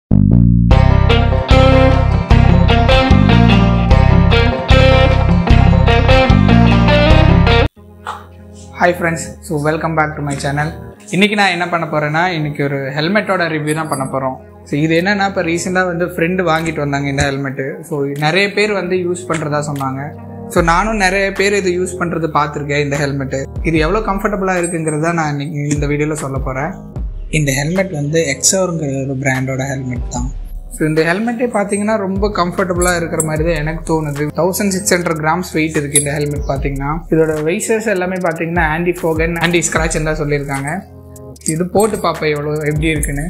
hi friends so welcome back to my channel இன்றைக்கி நான் என்ன பண்ண போகிறேன்னா இன்றைக்கி ஒரு ஹெல்மெட்டோட ரிவ்யூ தான் பண்ண போகிறோம் ஸோ இது என்னென்னா இப்போ ரீசெண்டாக வந்து ஃப்ரெண்டு வாங்கிட்டு வந்தாங்க இந்த ஹெல்மெட்டு ஸோ நிறைய பேர் வந்து யூஸ் பண்ணுறதா சொன்னாங்க ஸோ நானும் நிறைய பேர் இது யூஸ் பண்ணுறது பார்த்துருக்கேன் இந்த ஹெல்மெட்டு இது எவ்வளோ கம்ஃபர்டபுளாக இருக்குங்கிறத நான் இன்னைக்கு இந்த வீடியோவில் சொல்ல போகிறேன் இந்த ஹெல்மெட் வந்து எக்ஸோருங்கிற ஒரு பிராண்டோட ஹெல்மெட் தான் ஸோ இந்த ஹெல்மெட்டே பார்த்தீங்கன்னா ரொம்ப கம்ஃபர்டபுளாக இருக்கிற மாதிரி தான் எனக்கு தோணுது thousand six hundred grams weight இருக்குது இந்த ஹெல்மெட் பார்த்தீங்கன்னா இதோட வெய்சர்ஸ் எல்லாமே பார்த்தீங்கன்னா ஆன்டி ஃபோகன் ஆன்டி ஸ்க்ராட்ச் தான் சொல்லியிருக்காங்க இது போட்டு பார்ப்பேன் எவ்வளோ எப்படி இருக்குன்னு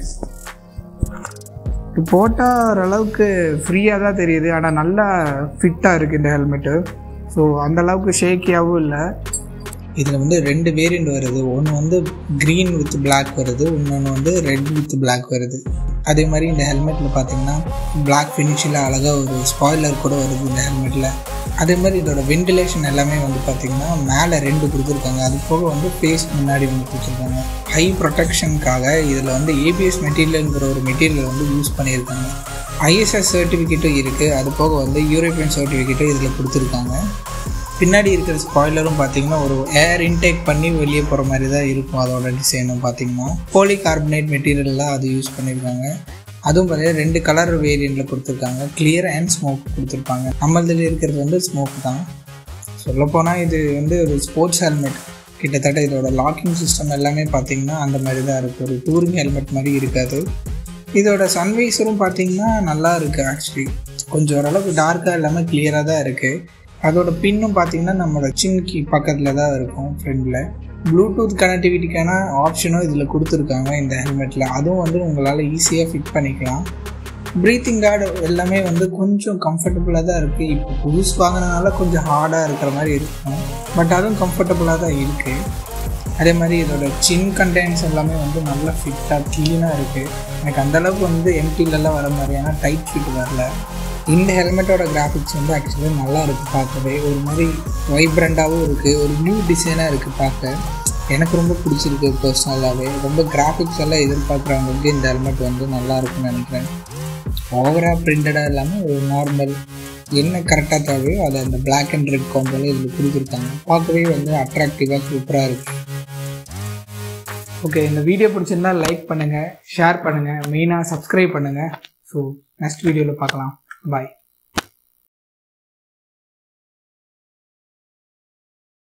இது போட்டால் ஓரளவுக்கு ஃப்ரீயாக தான் தெரியுது ஆனால் நல்லா ஃபிட்டாக இருக்குது இந்த ஹெல்மெட்டு ஸோ அந்த அளவுக்கு ஷேக்கியாகவும் இல்லை இதில் வந்து ரெண்டு வேரியண்ட் வருது ஒன்று வந்து க்ரீன் வித் பிளாக் வருது இன்னொன்று வந்து ரெட் வித் பிளாக் வருது அதே மாதிரி இந்த ஹெல்மெட்டில் பார்த்தீங்கன்னா பிளாக் ஃபினிஷில் அழகாக ஒரு ஸ்பாய்லர் கூட வருது இந்த ஹெல்மெட்டில் அதே மாதிரி இதோட வென்டிலேஷன் எல்லாமே வந்து பார்த்திங்கன்னா மேலே ரெண்டு கொடுத்துருக்காங்க அது போக வந்து ஃபேஸ் முன்னாடி ஒன்று கொடுத்துருக்காங்க ஹை ப்ரொடெக்ஷனுக்காக இதில் வந்து ஏபிஎஸ் மெட்டீரியலுங்கிற ஒரு மெட்டீரியல் வந்து யூஸ் பண்ணியிருக்காங்க ஐஎஸ்எஸ் சர்டிஃபிகேட்டும் இருக்குது அது போக வந்து யூரோப்பியன் சர்டிஃபிகேட்டும் இதில் கொடுத்துருக்காங்க பின்னாடி இருக்கிற ஸ்பாய்லரும் பார்த்தீங்கன்னா ஒரு ஏர் இன்டேக் பண்ணி வெளியே போகிற மாதிரி தான் இருக்கும் அதோட டிசைனும் பார்த்தீங்கன்னா போலி கார்பனேட் மெட்டீரியல்லாம் அது யூஸ் பண்ணியிருக்காங்க அதுவும் பார்த்தீங்கன்னா ரெண்டு கலர் வேரியண்ட்டில் கொடுத்துருக்காங்க கிளியர் அண்ட் ஸ்மோக் கொடுத்துருப்பாங்க நம்மளதில் இருக்கிறது வந்து ஸ்மோக் தான் சொல்லப்போனால் இது வந்து ஒரு ஸ்போர்ட்ஸ் ஹெல்மெட் கிட்டத்தட்ட இதோட லாக்கிங் சிஸ்டம் எல்லாமே பார்த்தீங்கன்னா அந்த மாதிரி தான் இருக்குது ஒரு டூரிங் ஹெல்மெட் மாதிரி இருக்காது இதோட சன்வைஸரும் பார்த்தீங்கன்னா நல்லா இருக்குது ஆக்சுவலி கொஞ்சம் ஓரளவுக்கு டார்க்காக இல்லாமல் கிளியராக தான் இருக்குது அதோட பின்னும் பார்த்தீங்கன்னா நம்மளோட சின்கி பக்கத்தில் தான் இருக்கும் ஃப்ரெண்டில் ப்ளூடூத் கனெக்டிவிட்டிக்கான ஆப்ஷனும் இதில் கொடுத்துருக்காங்க இந்த ஹெல்மெட்டில் அதுவும் வந்து உங்களால் ஈஸியாக ஃபிட் பண்ணிக்கலாம் ப்ரீத்திங் கார்டு எல்லாமே வந்து கொஞ்சம் கம்ஃபர்டபுளாக தான் இருக்குது இப்போ புதுசு வாங்கினதுனால கொஞ்சம் ஹார்டாக இருக்கிற மாதிரி இருக்கும் பட் அதுவும் கம்ஃபர்டபுளாக தான் இருக்குது அதே மாதிரி இதோட சின் கண்டெய்ன்ஸ் எல்லாமே வந்து நல்லா ஃபிட்டாக க்ளீனாக இருக்குது எனக்கு அந்தளவுக்கு வந்து எம்டிலெல்லாம் வர மாதிரியான டைட் ஃபிட் வரல இந்த ஹெல்மெட்டோட கிராஃபிக்ஸ் வந்து ஆக்சுவலி நல்லா இருக்குது பார்க்கவே ஒரு மாதிரி வைப்ரண்ட்டாகவும் இருக்குது ஒரு நியூ டிசைனாக இருக்குது பார்க்க எனக்கு ரொம்ப பிடிச்சிருக்கு பர்சனலாகவே ரொம்ப கிராஃபிக்ஸ் எல்லாம் எதிர்பார்க்குறவங்களுக்கு இந்த ஹெல்மெட் வந்து நல்லா இருக்குன்னு நினைக்கிறேன் ஓவராக பிரிண்டடாக இல்லாமல் ஒரு நார்மல் என்ன கரெக்டாக தேவையோ அதை அந்த பிளாக் அண்ட் ரெட் காம்போவில் இதில் கொடுத்துருக்காங்க பார்க்கவே வந்து அட்ராக்டிவாக சூப்பராக இருக்குது ஓகே இந்த வீடியோ பிடிச்சிருந்தா லைக் பண்ணுங்கள் ஷேர் பண்ணுங்கள் மெயினாக சப்ஸ்கிரைப் பண்ணுங்கள் ஸோ நெக்ஸ்ட் வீடியோவில் பார்க்கலாம் பாய்